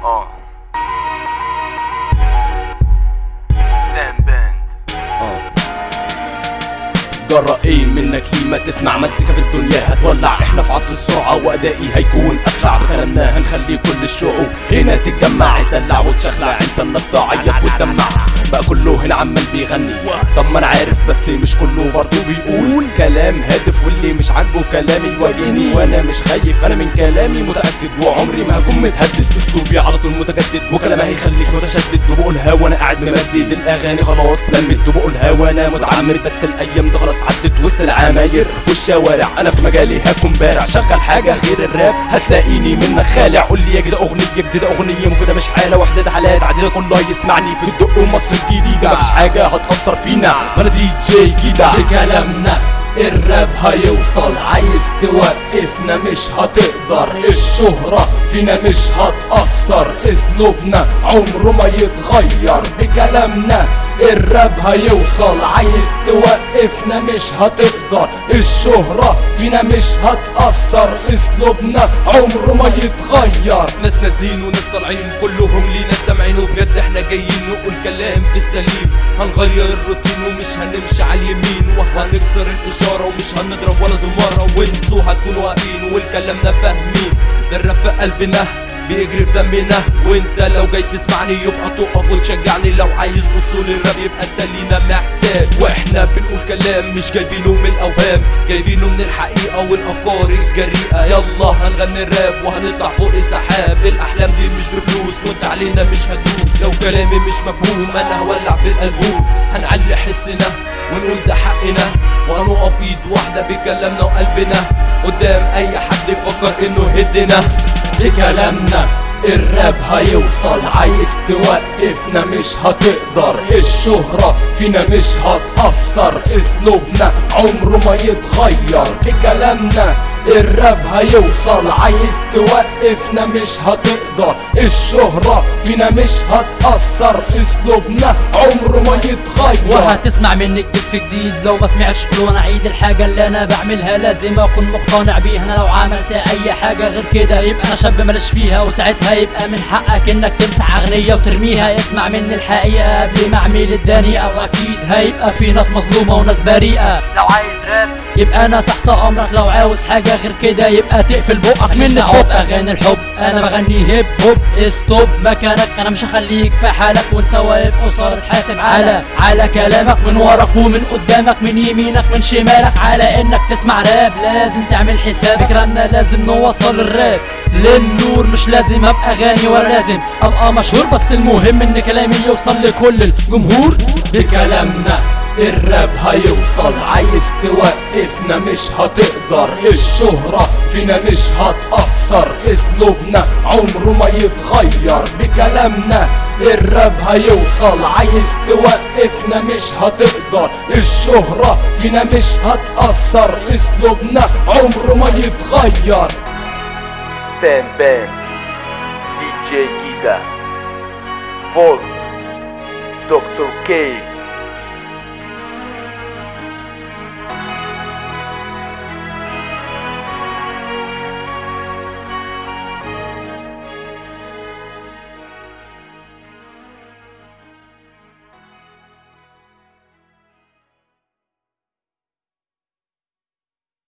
اه ستان باند جرى ايه منك ليه ما تسمع مزيكا في الدنيا هتولع احنا في عصر السرعة وادائي هيكون اسرع بكلامنا هنخلي كل الشعوب هنا تتجمع تدلع وتشخلع انسانك تعيط وتدمع بقى كله هنا عمال بيغني طب ما انا عارف بس مش كله برضه بيقول كلام هادف واللي مش عاجبه كلامي يواجهني وانا مش خايف انا من كلامي متاكد وعمري ما هكون متهدد اسلوبي على طول متجدد وكلامي هيخليك متشدد وبقولها وانا قاعد ممدد الاغاني خلاص لمت وبقولها وانا متعمد بس الايام دي خلاص عدت وسط العماير والشوارع انا في مجالي هكون بارع شغل حاجه غير الراب هتلاقيني منك خالع قول لي يا جدع اغنيه جديده اغنيه مفيده مش حاله واحده ده حالات عديده كله يسمعني في الدق ومصر الجديده مفيش حاجه هتاثر فينا ما انا دي جي جديده بكلامنا الراب هيوصل عايز توقفنا مش هتقدر الشهرة فينا مش هتأثر اسلوبنا عمره ما يتغير بكلامنا الراب هيوصل عايز توقفنا مش هتقدر الشهرة فينا مش هتأثر اسلوبنا عمره ما يتغير ناس نازلين وناس طالعين كلهم لينا سامعين وبجد احنا جايين نقول كلام في السليم هنغير الروتين ومش هنمشي على اليمين وهنكسر الاشاره ومش هنضرب ولا زماره وانتوا هتكونوا واقفين والكلام ده فاهمين ده الراب في قلبنا بيجري في دمنا وانت لو جاي تسمعني يبقى تقف وتشجعني لو عايز اصول الراب يبقى انت لينا محتاج واحنا بنقول كلام مش جايبينه من الاوهام جايبينه من الحقيقه والافكار الجريئه يلا هنغني الراب وهنطلع فوق السحاب الاحلام دي مش بفلوس وانت علينا مش هتدوس لو كلامي مش مفهوم انا هولع في الالبوم هنعلي حسنا ونقول ده حقنا وهنقف ايد واحده بكلامنا وقلبنا قدام اي حد يفكر انه يهدنا بكلامنا الراب هيوصل عايز توقفنا مش هتقدر الشهرة فينا مش هتأثر اسلوبنا عمره ما يتغير بكلامنا الراب هيوصل عايز توقفنا مش هتقدر الشهرة فينا مش هتأثر اسلوبنا عمره ما يتغير وهتسمع مني جديد في جديد لو ما سمعتش كل وانا اعيد الحاجة اللي انا بعملها لازم اكون مقتنع بيها انا لو عملت اي حاجة غير كده يبقى انا شاب ماليش فيها وساعتها يبقى من حقك انك تمسح اغنية وترميها اسمع مني الحقيقة قبل ما اعمل الداني او اكيد هيبقى في ناس مظلومة وناس بريئة لو عايز راب يبقى انا تحت امرك لو عاوز حاجة غير كده يبقى تقفل بقك من حب اغاني الحب انا بغني هيب هوب استوب مكانك انا مش هخليك في حالك وانت واقف قصاد تحاسب على على كلامك من وراك ومن قدامك من يمينك من شمالك على انك تسمع راب لازم تعمل حساب كلامنا لازم نوصل الراب للنور مش لازم ابقى غني ولا لازم ابقى مشهور بس المهم ان كلامي يوصل لكل الجمهور بكلامنا الراب هيوصل عايز توقفنا مش هتقدر الشهرة فينا مش هتأثر اسلوبنا عمره ما يتغير بكلامنا الراب هيوصل عايز توقفنا مش هتقدر الشهرة فينا مش هتأثر اسلوبنا عمره ما يتغير ستان باند دي جي جيدا فولت دكتور كي